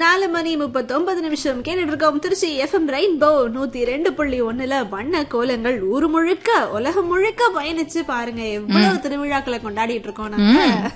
நாலு மணி முப்பத்தொன்பது நிமிஷம் கேட்டுட்டு இருக்கோம் திருச்சி எஃப்எம் ரெயின்போ நூத்தி ரெண்டு புள்ளி ஒண்ணுல வண்ண கோலங்கள் ஊர் முழுக்க உலகம் முழுக்க பயணிச்சு பாருங்க எவ்வளவு திருவிழாக்களை கொண்டாடிட்டு இருக்கோம் நம்ம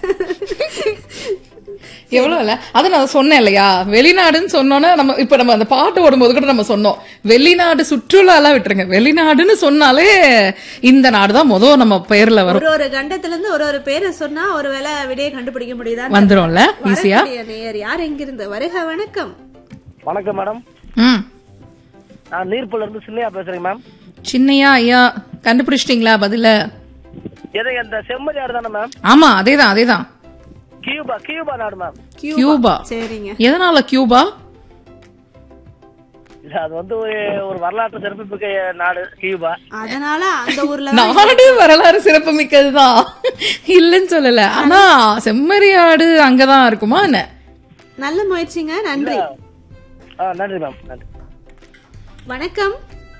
எவ்வளவு இல்ல அது நான் சொன்னேன் இல்லையா வெளிநாடுன்னு சொன்னோன்னே நம்ம இப்ப நம்ம அந்த பாட்டு ஓடும்போது கூட நம்ம சொன்னோம் வெளிநாடு சுற்றுலா எல்லாம் விட்டுருங்க வெளிநாடுன்னு சொன்னாலே இந்த நாடு தான் முதல் நம்ம பெயர்ல வரும் ஒரு ஒரு கண்டத்துல இருந்து ஒரு ஒரு பேரை சொன்னா ஒருவேளை விடையை கண்டுபிடிக்க முடியுதா வந்துரும்ல ஈஸியா நேயர் யார் எங்கிருந்து வருக வணக்கம் வணக்கம் மேடம் ம் நான் நீர்ப்புல இருந்து சின்னையா பேசுறேன் மேம் சின்னையா ஐயா கண்டுபிடிச்சிட்டீங்களா பதில எதை அந்த செம்மறி ஆடு தானே மேம் ஆமா அதேதான் அதேதான் கியூபா கியூபா நாடு மேம் கியூபா சரிங்க எதனால கியூபா இல்ல அது வந்து ஒரு ஒரு வரலாற்று சிறப்புமிக்க நாடு கியூபா அதனால அந்த ஊர்ல தான் நாடு வரலாறு சிறப்பு மிக்கதுதான் இல்லைன்னு சொல்லல ஆனா செம்மறியாடு அங்கதான் இருக்குமா என்ன நல்ல முயற்சிங்க நன்றி ஆ நன்றி மேம் நன்றி வணக்கம்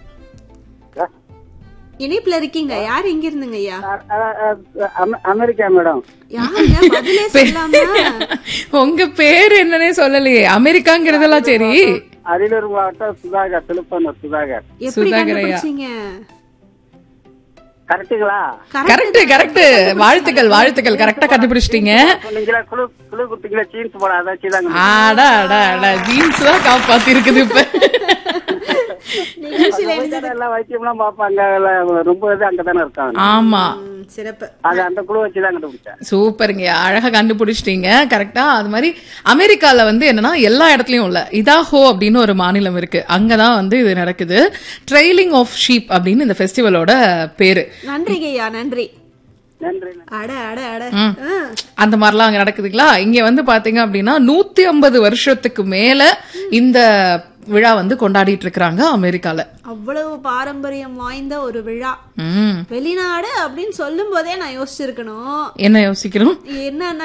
இணைப்புல இருக்கீங்க யார் எங்க இருந்துங்க ஐயா அமெரிக்கா மேடம் யாருங்க பதிலே சொல்லாம உங்க பேர் என்னன்னே சொல்லலையே அமெரிக்காங்கிறதெல்லாம் சரி அரியலூர் மாவட்டம் சுதாகர் திருப்பனூர் சுதாகர் எப்படி சுதாகர் ஐயா. கண்டுபிடிச்சீங்க கரெக்டுங்களா கரெக்ட் கரெக்ட் வாழ்த்துக்கள் வாழ்த்துக்கள் கரெக்டா கண்டுபிடிச்சிட்டீங்க நீங்களா குழு குழு குட்டிங்களா ஜீன்ஸ் போட அதான் செய்தாங்க ஆடா அடா அடா ஜீன்ஸ் தான் காப்பாத்தி இருக்குது இப்ப நிகழ்ச்சியில எல்லாம் வைத்தியம்லாம் பார்ப்பாங்க எல்லாம் ரொம்ப இது அங்கதானே இருக்காங்க ஆமா ம், சிறப்பு அது அந்த குழு வச்சுதான் கண்டுபிடிச்சேன் சூப்பருங்க அழகா கண்டுபிடிச்சிட்டீங்க கரெக்டா அது மாதிரி அமெரிக்கால வந்து என்னன்னா எல்லா இடத்துலயும் இல்ல இதாஹோ அப்படின்னு ஒரு மாநிலம் இருக்கு அங்கதான் வந்து இது நடக்குது ட்ரெயிலிங் ஆஃப் ஷீப் அப்படின்னு இந்த ஃபெஸ்டிவலோட பேரு நன்றிங்க ஐயா நன்றி நன்றி அட அட அட ம். ஆ, அந்த மாதிரிலாம் அங்க நடக்குதுங்களா இங்க வந்து பாத்தீங்க அப்படின்னா நூத்தி ஐம்பது வருஷத்துக்கு மேல இந்த விழா வந்து கொண்டாடிட்டு இருக்கிறாங்க அமெரிக்கால அவ்வளவு பாரம்பரியம் வாய்ந்த ஒரு விழா ம் வெளிநாடு அப்படின்னு சொல்லும் போதே நான் யோசிச்சிருக்கணும் என்ன யோசிக்கிறோம் என்ன